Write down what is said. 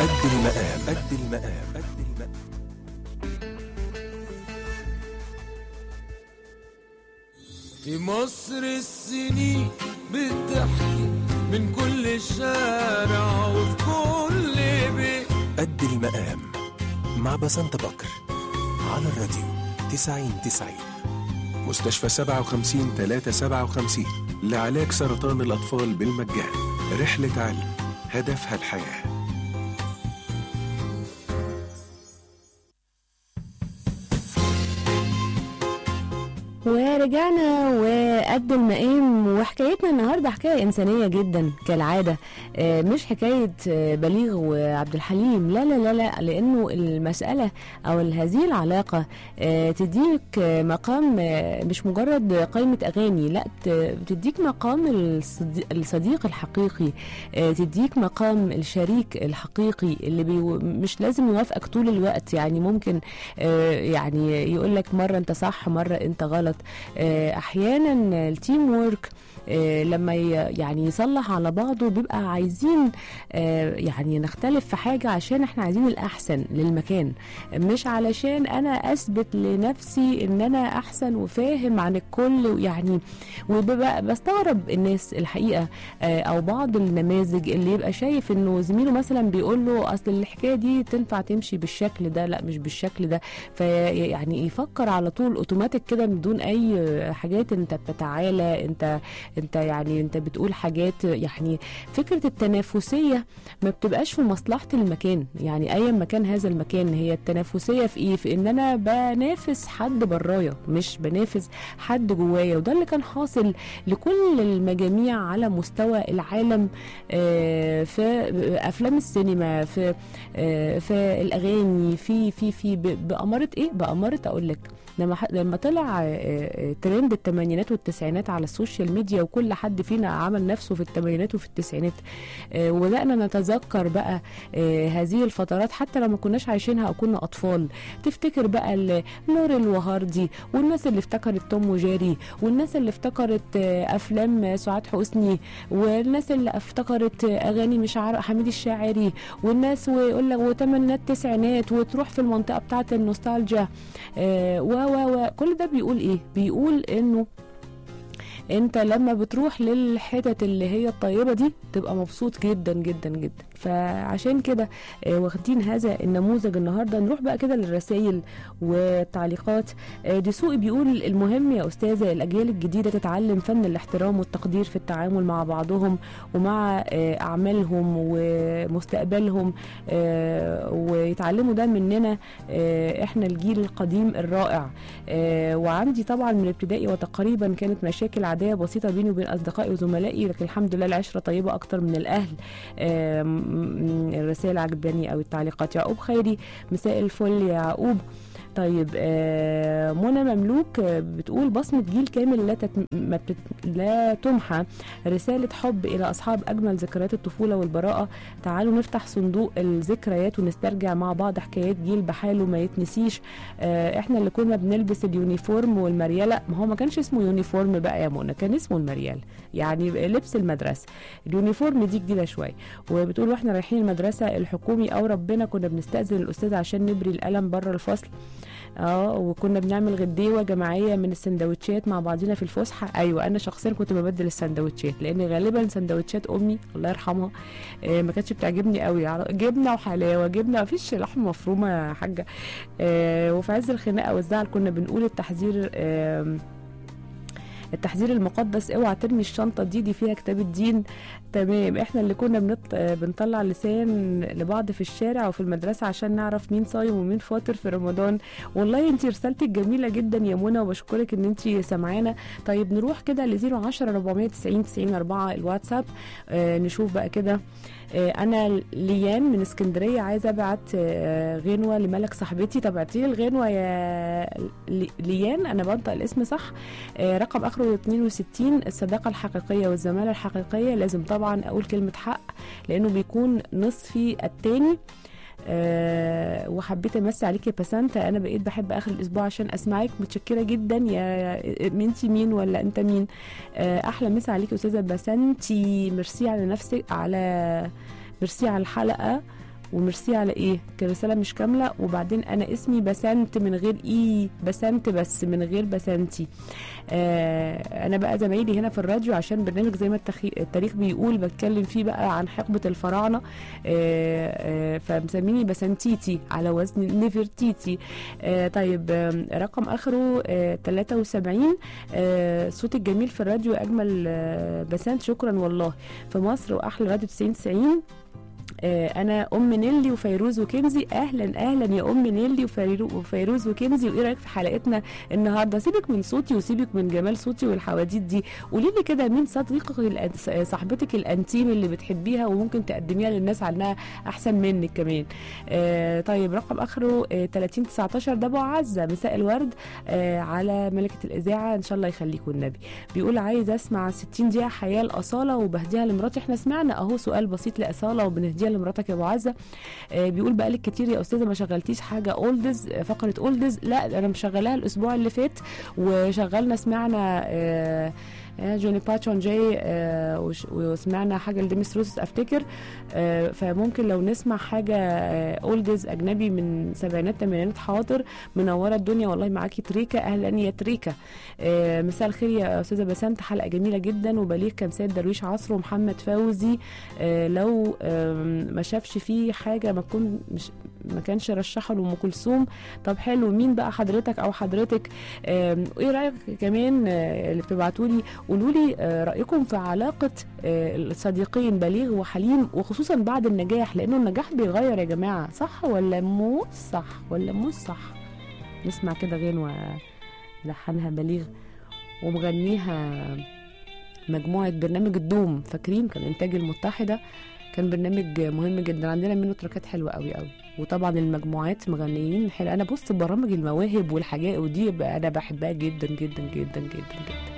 قد المقام قد المقام قد المقام في مصر السنين بتحكي من كل شارع وفي كل بيت قد المقام مع بسنت بكر على الراديو 90 90 مستشفى 57 357 لعلاج سرطان الأطفال بالمجان رحلة علم هدفها الحياه ورجعنا وقد المقام وحكايتنا النهارده حكايه انسانيه جدا كالعاده آه، مش حكايه آه، بليغ وعبد الحليم لا لا لا لا لانه المساله او هذه العلاقه آه، تديك آه، مقام آه، مش مجرد قائمه اغاني لا ت- بتديك مقام الصديق, الصديق الحقيقي آه، تديك مقام الشريك الحقيقي اللي بي مش لازم يوافقك طول الوقت يعني ممكن آه، يعني يقول لك مره انت صح مره انت غلط آه، احيانا التيم وورك آه، لما ي- يعني يصلح على بعضه بيبقى عايزين آه، يعني نختلف في حاجة عشان احنا عايزين الأحسن للمكان مش علشان أنا أثبت لنفسي إن أنا أحسن وفاهم عن الكل يعني وببقى بستغرب الناس الحقيقة آه، أو بعض النماذج اللي يبقى شايف إنه زميله مثلا بيقول له أصل الحكاية دي تنفع تمشي بالشكل ده لا مش بالشكل ده فيعني يفكر على طول اوتوماتيك كده من دون اي حاجات انت بتتعالى انت انت يعني انت بتقول حاجات يعني فكره التنافسيه ما بتبقاش في مصلحه المكان يعني ايا ما كان هذا المكان هي التنافسيه في ايه في ان انا بنافس حد برايا مش بنافس حد جوايا وده اللي كان حاصل لكل المجاميع على مستوى العالم آه، في افلام السينما في آه، في الاغاني في في في ب- باماره ايه باماره اقول لك لما ح- لما طلع آه، آه، ترند الثمانينات والتسعينات على السوشيال ميديا وكل حد فينا عمل نفسه في الثمانينات وفي التسعينات آه، وبدانا نتذكر بقى آه، هذه الفترات حتى لو ما كناش عايشينها او كنا اطفال تفتكر بقى ال- نور الوهاردي والناس اللي افتكرت توم وجيري والناس اللي افتكرت آه، افلام سعاد حسني والناس اللي افتكرت آه، اغاني مش عارف حميد الشاعري والناس ويقول لك وتمنى التسعينات وتروح في المنطقه بتاعه النوستالجيا آه، و و و كل ده بيقول ايه بيقول انه انت لما بتروح للحتت اللي هي الطيبه دي تبقى مبسوط جدا جدا جدا فعشان كده آه، واخدين هذا النموذج النهارده نروح بقى كده للرسائل والتعليقات آه، دسوقي بيقول المهم يا استاذه الاجيال الجديده تتعلم فن الاحترام والتقدير في التعامل مع بعضهم ومع آه، اعمالهم ومستقبلهم آه، ويتعلموا ده مننا آه، احنا الجيل القديم الرائع آه، وعندي طبعا من ابتدائي وتقريبا كانت مشاكل عاديه بسيطه بيني وبين اصدقائي وزملائي لكن الحمد لله العشره طيبه اكتر من الاهل آه، م- م- الرسائل عجباني او التعليقات يعقوب خيري مساء الفل يا يعقوب طيب آه، منى مملوك آه، بتقول بصمة جيل كامل لا تت... ما بتت... لا تمحى رسالة حب إلى أصحاب أجمل ذكريات الطفولة والبراءة تعالوا نفتح صندوق الذكريات ونسترجع مع بعض حكايات جيل بحاله ما يتنسيش آه، احنا اللي كنا بنلبس اليونيفورم والمريالة ما هو ما كانش اسمه يونيفورم بقى يا منى كان اسمه المريال يعني لبس المدرسة اليونيفورم دي جديدة شوية وبتقول واحنا رايحين المدرسة الحكومي أو ربنا كنا بنستأذن الأستاذ عشان نبري القلم بره الفصل اه وكنا بنعمل غديوه جماعيه من السندوتشات مع بعضنا في الفسحه ايوه انا شخصيا كنت ببدل السندوتشات لان غالبا سندوتشات امي الله يرحمها آه ما كانتش بتعجبني قوي على- جبنه وحلاوه جبنه مفيش لحمه مفرومه يا حاجه آه وفي عز الخناقه والزعل كنا بنقول التحذير آه التحذير المقدس اوعى ترمي الشنطه دي دي فيها كتاب الدين تمام احنا اللي كنا بنط... بنطلع لسان لبعض في الشارع وفي المدرسه عشان نعرف مين صايم ومين فاطر في رمضان والله انت رسالتك جميله جدا يا منى وبشكرك ان انت سامعانا طيب نروح كده ل 010 490 90 4 الواتساب آه نشوف بقى كده آه انا ليان من اسكندريه عايزه ابعت آه غنوه لملك صاحبتي تبعتي لي الغنوه يا لي- ليان انا بنطق الاسم صح آه رقم اخره 62 الصداقه الحقيقيه والزماله الحقيقيه لازم طبعا اقول كلمه حق لانه بيكون نصفي التاني أه وحبيت امسي عليك يا بسنت انا بقيت بحب اخر الاسبوع عشان اسمعك متشكره جدا يا انت مين ولا انت مين أه احلى مسا عليك يا استاذه بسنتي ميرسي على نفسك على ميرسي على الحلقه وميرسي على ايه كرسالة مش كاملة وبعدين انا اسمي بسنت من غير اي بسنت بس من غير بسنتي آه انا بقى زمايلي هنا في الراديو عشان برنامج زي ما التخي... التاريخ بيقول بتكلم فيه بقى عن حقبة الفراعنة آه آه فمسميني بسنتيتي على وزن نفرتيتي آه طيب آه رقم اخره آه 73 آه صوت الجميل في الراديو اجمل آه بسنت شكرا والله في مصر واحلى راديو 90 90 آه، انا ام نيلي وفيروز وكنزي اهلا اهلا يا ام نيلي وفيرو- وفيروز وكنزي وايه رايك في حلقتنا النهارده سيبك من صوتي وسيبك من جمال صوتي والحواديت دي قولي لي كده مين صديقك الأن- صاحبتك الانتيم اللي بتحبيها وممكن تقدميها للناس عنها احسن منك كمان آه طيب رقم اخره آه 30 19 ده ابو عزه مساء الورد آه على ملكه الاذاعه ان شاء الله يخليكم النبي بيقول عايز اسمع 60 دقيقه حياه الاصاله وبهديها لمراتي احنا سمعنا اهو سؤال بسيط لاصاله وبنهديها لمراتك يا ابو عزه آه بيقول بقالك كتير يا استاذه ما شغلتيش حاجه اولدز فقره اولدز لا انا مشغلاها الاسبوع اللي فات وشغلنا سمعنا آه آه، جوني باتشون جاي آه، وش- وسمعنا حاجه لديميس روسس افتكر آه، فممكن لو نسمع حاجه اولدز اجنبي من سبعينات تمانينات حاضر منوره الدنيا والله معاكي تريكه اهلا يا تريكه آه، مساء الخير يا استاذه بسنت حلقه جميله جدا وبليغ كان سيد درويش عصر ومحمد فوزي آه، لو آم، ما شافش فيه حاجه ما تكون مش ما كانش رشحه لام كلثوم طب حلو مين بقى حضرتك او حضرتك آم، وايه رايك كمان آه، اللي بتبعتوا لي قولوا لي آه، رايكم في علاقه آه، الصديقين بليغ وحليم وخصوصا بعد النجاح لانه النجاح بيغير يا جماعه صح ولا مو صح ولا مو صح نسمع كده غنوه لحنها بليغ ومغنيها مجموعه برنامج الدوم فاكرين كان انتاج المتحده كان برنامج مهم جدا عندنا منه تراكات حلوه قوي قوي وطبعا المجموعات مغنيين حلو انا بص برامج المواهب والحاجات ودي بقى انا بحبها جدا جدا جدا جدا جدا